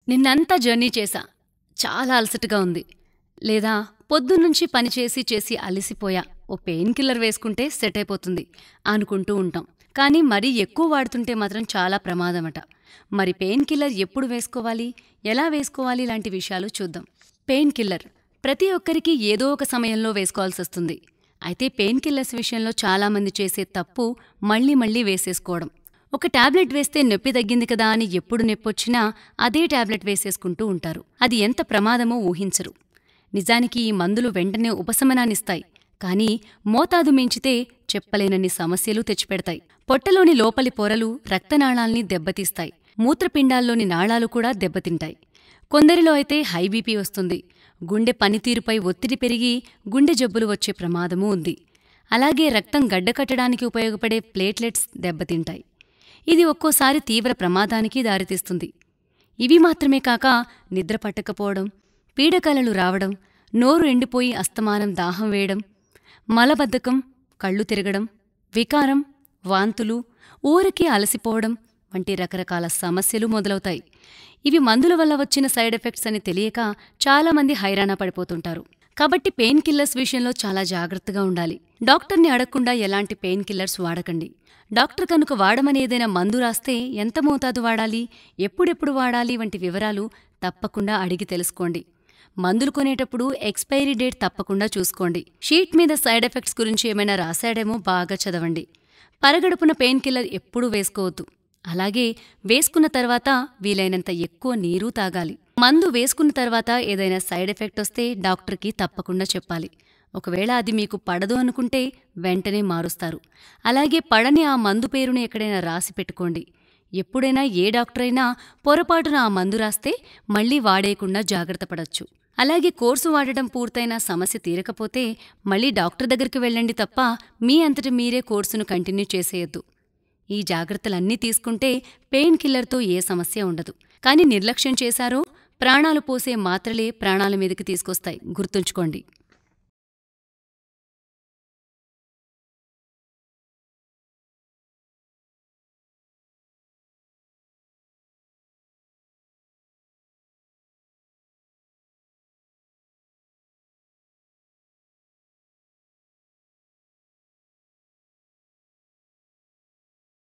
నిన్నంతా జర్నీ చేశా చాలా అలసటగా ఉంది లేదా పొద్దున్నుంచి పనిచేసి చేసి అలిసిపోయా ఓ పెయిన్ కిల్లర్ వేసుకుంటే సెట్ అయిపోతుంది అనుకుంటూ ఉంటాం కానీ మరీ ఎక్కువ వాడుతుంటే మాత్రం చాలా ప్రమాదమట మరి పెయిన్ కిల్లర్ ఎప్పుడు వేసుకోవాలి ఎలా వేసుకోవాలి లాంటి విషయాలు చూద్దాం పెయిన్ కిల్లర్ ప్రతి ఒక్కరికి ఏదో ఒక సమయంలో వేసుకోవాల్సి వస్తుంది అయితే పెయిన్ కిల్లర్స్ విషయంలో చాలామంది చేసే తప్పు మళ్ళీ మళ్ళీ వేసేసుకోవడం ఒక టాబ్లెట్ వేస్తే నొప్పి తగ్గింది కదా అని ఎప్పుడు నొప్పొచ్చినా అదే టాబ్లెట్ వేసేసుకుంటూ ఉంటారు అది ఎంత ప్రమాదమో ఊహించరు నిజానికి ఈ మందులు వెంటనే ఉపశమనాన్నిస్తాయి కానీ మోతాదు మించితే చెప్పలేనన్ని సమస్యలు తెచ్చిపెడతాయి పొట్టలోని లోపలి పొరలు రక్తనాళాల్ని దెబ్బతీస్తాయి మూత్రపిండాల్లోని నాళాలు కూడా దెబ్బతింటాయి కొందరిలో అయితే హై బీపీ వస్తుంది గుండె పనితీరుపై ఒత్తిడి పెరిగి గుండె జబ్బులు వచ్చే ప్రమాదమూ ఉంది అలాగే రక్తం గడ్డకట్టడానికి ఉపయోగపడే ప్లేట్లెట్స్ దెబ్బతింటాయి ఇది ఒక్కోసారి తీవ్ర ప్రమాదానికి దారితీస్తుంది ఇవి మాత్రమే కాక నిద్ర పట్టకపోవడం పీడకలలు రావడం నోరు ఎండిపోయి అస్తమానం దాహం వేయడం మలబద్ధకం కళ్ళు తిరగడం వికారం వాంతులు ఊరికే అలసిపోవడం వంటి రకరకాల సమస్యలు మొదలవుతాయి ఇవి మందుల వల్ల వచ్చిన సైడ్ ఎఫెక్ట్స్ అని తెలియక చాలామంది హైరాణ పడిపోతుంటారు కాబట్టి పెయిన్ కిల్లర్స్ విషయంలో చాలా జాగ్రత్తగా ఉండాలి డాక్టర్ని అడగకుండా ఎలాంటి పెయిన్ కిల్లర్స్ వాడకండి డాక్టర్ కనుక వాడమని ఏదైనా మందు రాస్తే ఎంత మోతాదు వాడాలి ఎప్పుడెప్పుడు వాడాలి వంటి వివరాలు తప్పకుండా అడిగి తెలుసుకోండి మందులు కొనేటప్పుడు ఎక్స్పైరీ డేట్ తప్పకుండా చూసుకోండి షీట్ మీద సైడ్ ఎఫెక్ట్స్ గురించి ఏమైనా రాశాడేమో బాగా చదవండి పరగడుపున పెయిన్ కిల్లర్ ఎప్పుడూ వేసుకోవద్దు అలాగే వేసుకున్న తర్వాత వీలైనంత ఎక్కువ నీరు తాగాలి మందు వేసుకున్న తర్వాత ఏదైనా సైడ్ ఎఫెక్ట్ వస్తే డాక్టర్కి తప్పకుండా చెప్పాలి ఒకవేళ అది మీకు పడదు అనుకుంటే వెంటనే మారుస్తారు అలాగే పడని ఆ మందు పేరును ఎక్కడైనా రాసి పెట్టుకోండి ఎప్పుడైనా ఏ డాక్టర్ అయినా పొరపాటున ఆ మందు రాస్తే మళ్ళీ వాడేయకుండా జాగ్రత్త పడొచ్చు అలాగే కోర్సు వాడటం పూర్తయిన సమస్య తీరకపోతే మళ్ళీ డాక్టర్ దగ్గరికి వెళ్ళండి తప్ప మీ అంతటి మీరే కోర్సును కంటిన్యూ చేసేయొద్దు ఈ జాగ్రత్తలన్నీ తీసుకుంటే పెయిన్ కిల్లర్తో ఏ సమస్య ఉండదు కానీ నిర్లక్ష్యం చేశారో ప్రాణాలు పోసే మాత్రలే ప్రాణాల మీదకి తీసుకొస్తాయి గుర్తుంచుకోండి